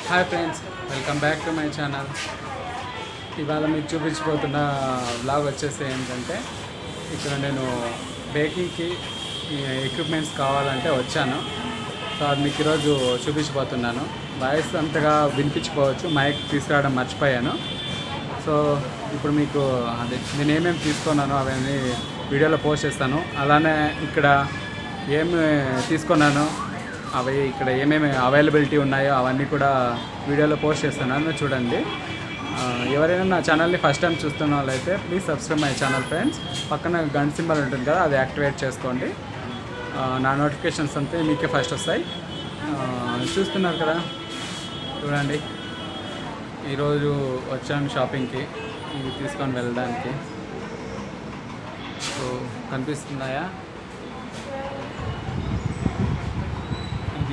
Hi friends welcome back to my channel ఇవాళ మీకు చూపించబోతున్న blog వచ్చేసి ఏంటంటే ఇక్కడ నేను బేకింగ్కి ఎక్విప్మెంట్స్ కావాలంటే వచ్చాను సో అది మీకు ఈరోజు చూపించబోతున్నాను వాయిస్ అంతగా వినిపించుకోవచ్చు మైక్ తీసుకురావడం మర్చిపోయాను సో ఇప్పుడు మీకు అది నేను ఏమేమి తీసుకున్నానో అవన్నీ వీడియోలో పోస్ట్ చేస్తాను అలానే ఇక్కడ ఏమి తీసుకున్నాను అవి ఇక్కడ ఏమేమి అవైలబిలిటీ ఉన్నాయో అవన్నీ కూడా వీడియోలో పోస్ట్ చేస్తున్నాను చూడండి ఆ, ఎవరైనా నా ఛానల్ని ఫస్ట్ టైం చూస్తున్న వాళ్ళైతే please subscribe my channel friends పక్కన గన్ సింబల్ ఉంటుంది కదా అది యాక్టివేట్ చేసుకోండి ఆ, నా నోటిఫికేషన్స్ అంతే మీకే ఫస్ట్ వస్తాయి ఆ, చూస్తున్నారు కదా చూడండి ఈరోజు వచ్చాను షాపింగ్కి ఇవి తీసుకొని వెళ్ళడానికి సో కనిపిస్తున్నాయా ఇది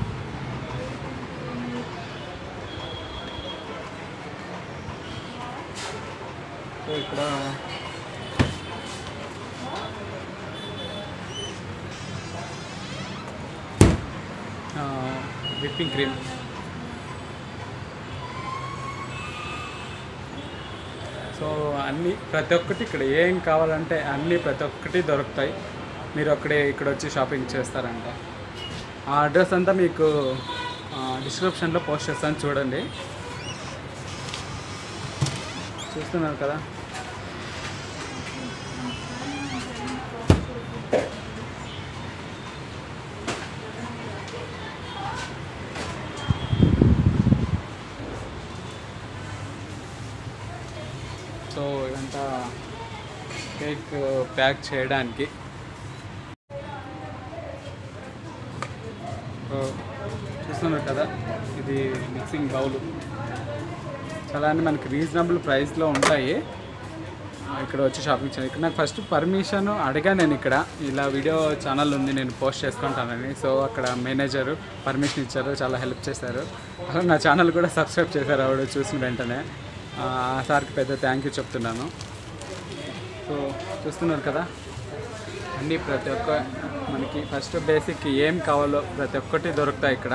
సో ఇక్కడ విప్పింగ్ క్రీమ్ సో అన్నీ ప్రతి ఒక్కటి ఇక్కడ ఏం కావాలంటే అన్నీ ప్రతి ఒక్కటి దొరుకుతాయి మీరు అక్కడే ఇక్కడ వచ్చి షాపింగ్ చేస్తారంటే ఆ అడ్రస్ అంతా మీకు డిస్క్రిప్షన్లో పోస్ట్ చేస్తాను చూడండి చూస్తున్నారు కదా సో ఇదంతా కేక్ ప్యాక్ చేయడానికి సో చూస్తున్నారు కదా ఇది మిక్సింగ్ బౌల్ చాలా అంటే మనకి రీజనబుల్ ప్రైస్లో ఉంటాయి ఇక్కడ వచ్చి షాపింగ్ చేయాలి ఇక్కడ నాకు ఫస్ట్ పర్మిషన్ అడిగా నేను ఇక్కడ ఇలా వీడియో ఛానల్ ఉంది నేను పోస్ట్ చేసుకుంటానని సో అక్కడ మేనేజర్ పర్మిషన్ ఇచ్చారు చాలా హెల్ప్ చేశారు అలా నా ఛానల్ కూడా సబ్స్క్రైబ్ చేశారు ఆవిడ చూసిన వెంటనే ఆ సార్కి పెద్ద థ్యాంక్ యూ చెప్తున్నాను సో చూస్తున్నారు కదా అన్నీ ప్రతి ఒక్క మనకి ఫస్ట్ బేసిక్ ఏం కావాలో ప్రతి ఒక్కటి దొరుకుతాయి ఇక్కడ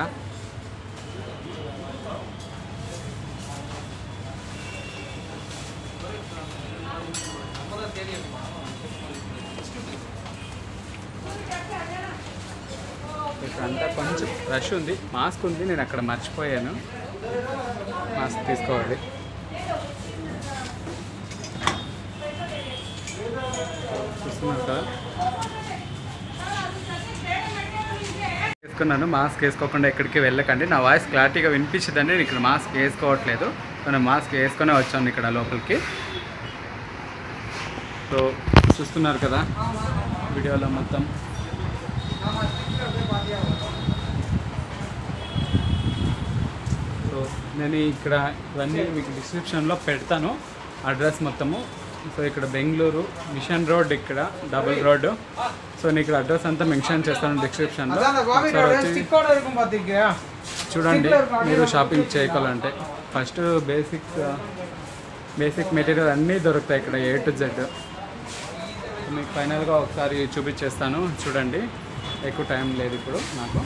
ఇక్కడ అంతా కొంచెం రష్ ఉంది మాస్క్ ఉంది నేను అక్కడ మర్చిపోయాను మాస్క్ తీసుకోవాలి చూస్తున్నారు కదా వేసుకున్నాను మాస్క్ వేసుకోకుండా ఎక్కడికి వెళ్ళకండి నా వాయిస్ క్లారిటీగా వినిపించదండి నేను ఇక్కడ మాస్క్ వేసుకోవట్లేదు నేను మాస్క్ వేసుకొనే వచ్చాను ఇక్కడ లోపలికి సో చూస్తున్నారు కదా వీడియోలో మొత్తం సో నేను ఇక్కడ ఇవన్నీ మీకు డిస్క్రిప్షన్లో పెడతాను అడ్రస్ మొత్తము సో ఇక్కడ బెంగళూరు మిషన్ రోడ్ ఇక్కడ డబుల్ రోడ్ సో నేను ఇక్కడ అడ్రస్ అంతా మెన్షన్ చేస్తాను డిస్క్రిప్షన్లో ఒకసారి వచ్చి చూడండి మీరు షాపింగ్ చేయగలంటే ఫస్ట్ బేసిక్ బేసిక్ మెటీరియల్ అన్నీ దొరుకుతాయి ఇక్కడ ఏ టు జెడ్ మీకు ఫైనల్గా ఒకసారి చూపించేస్తాను చూడండి ఎక్కువ టైం లేదు ఇప్పుడు నాకు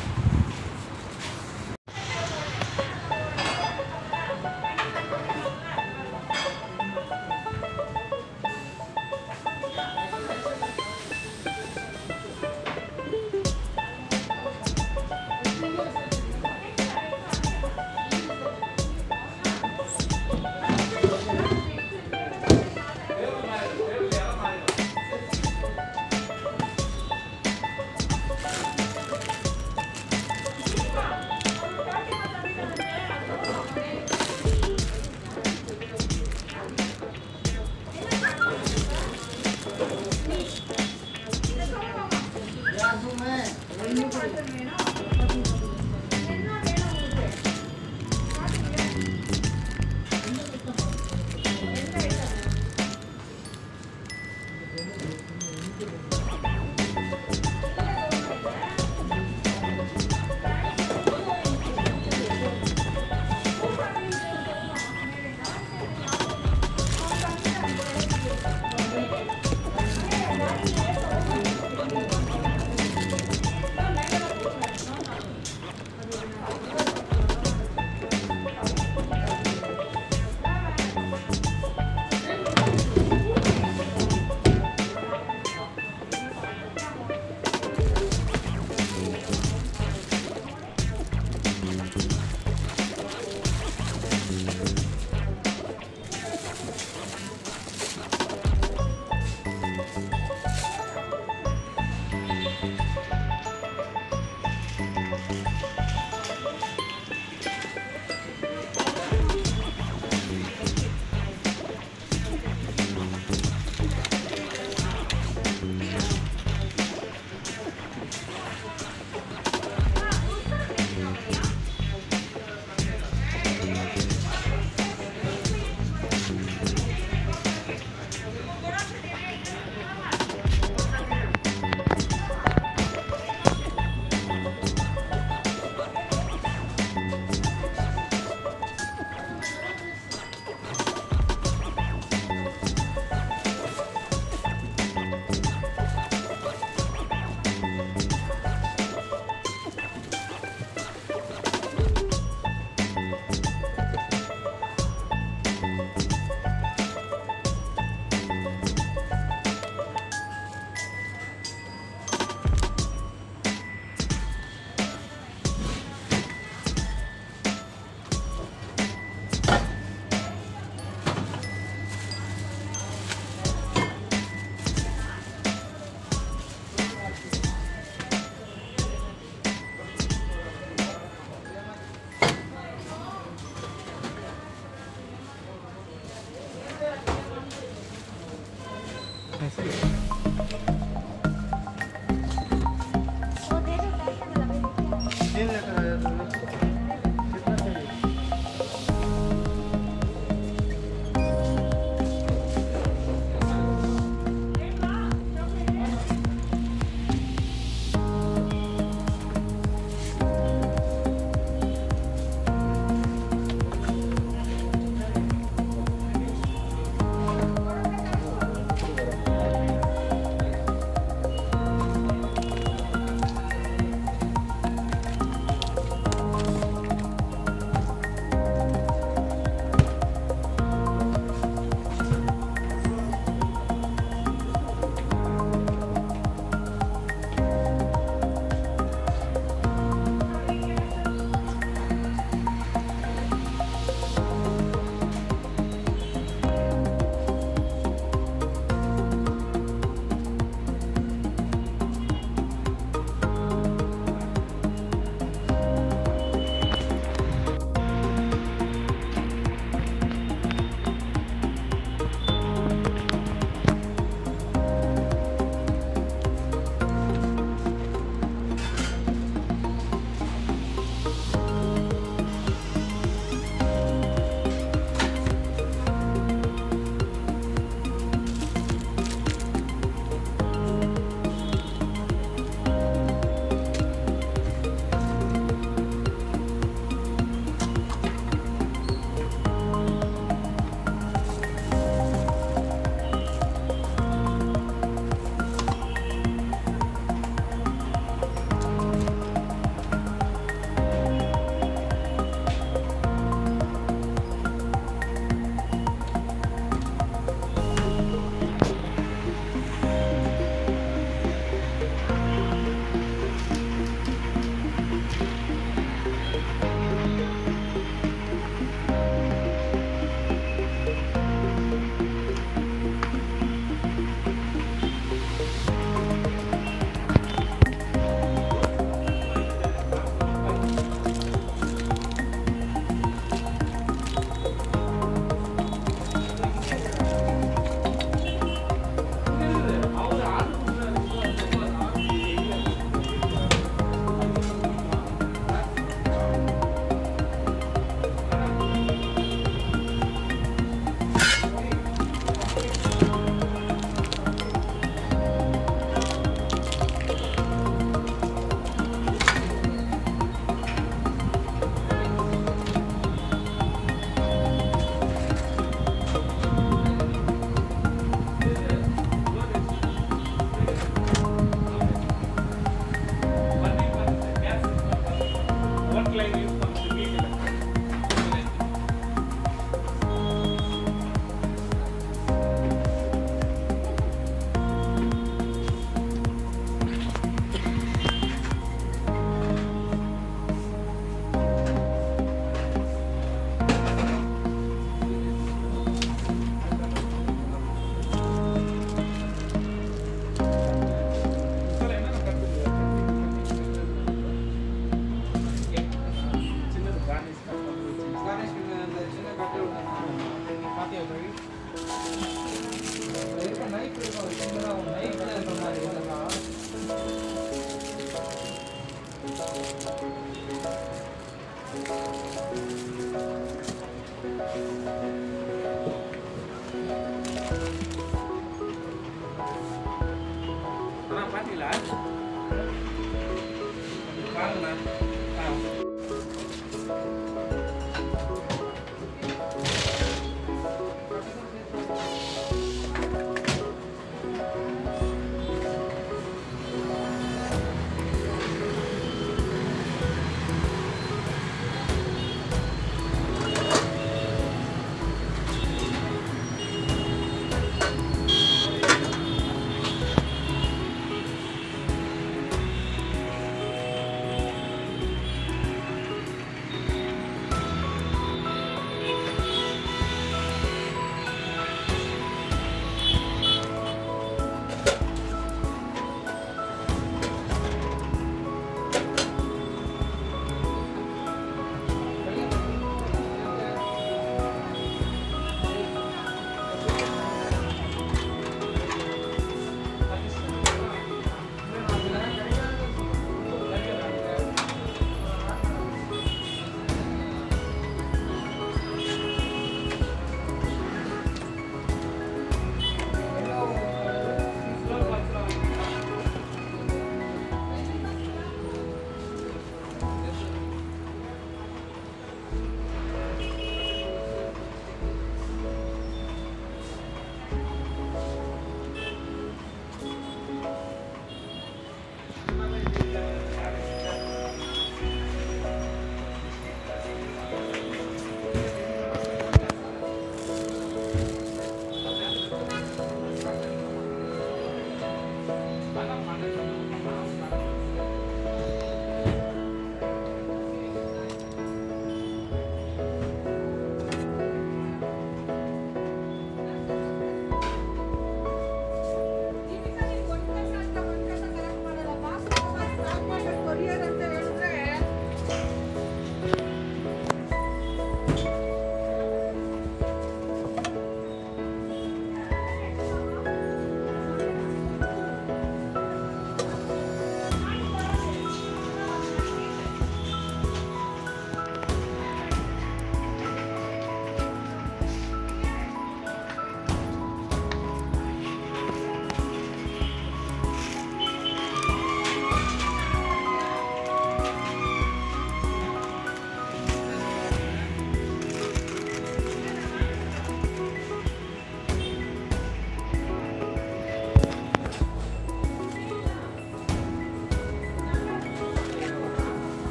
ఆ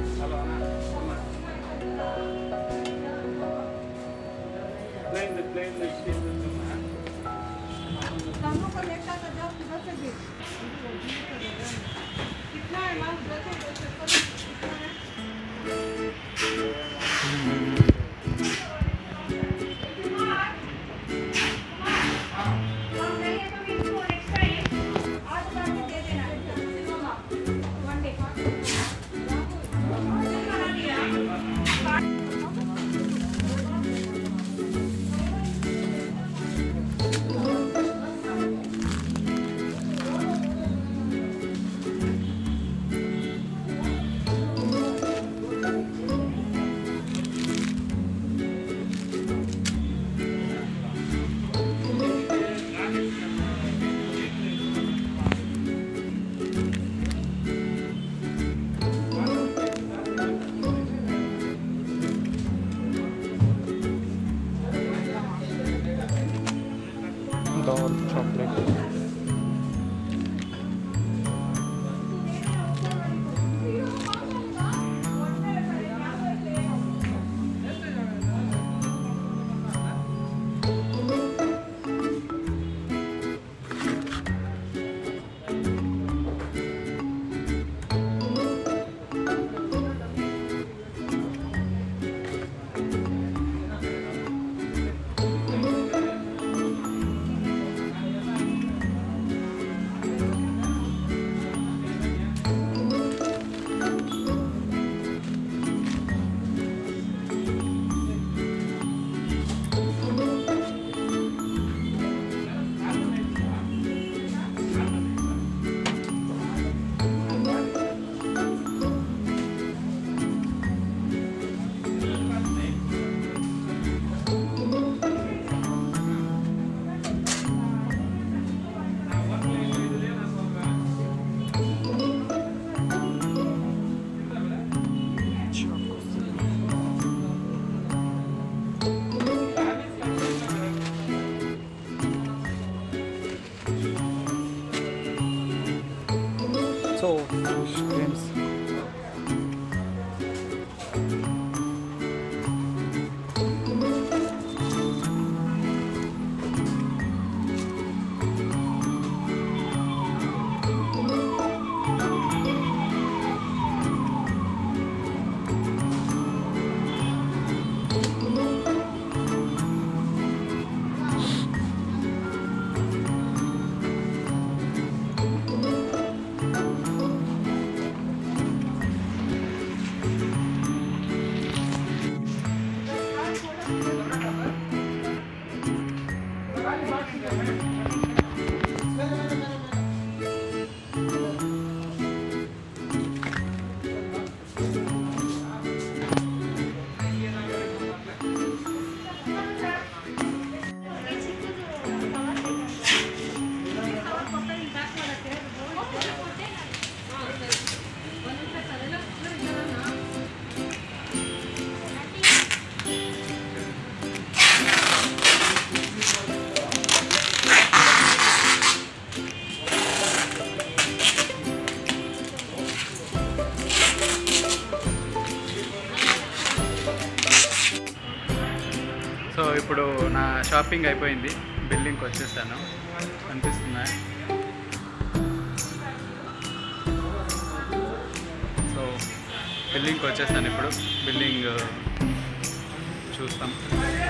कानों को लेकर तो जाओ किधर से भी कितना है माल दस है दस है कितना है dark chocolate So, fish creams. So ఇప్పుడు నా షాపింగ్ అయిపోయింది బిల్డింగ్కి వచ్చేసాను కనిపిస్తుందా సో బిల్డింగ్కి వచ్చేసాను ఇప్పుడు బిల్డింగ్ చూస్తాం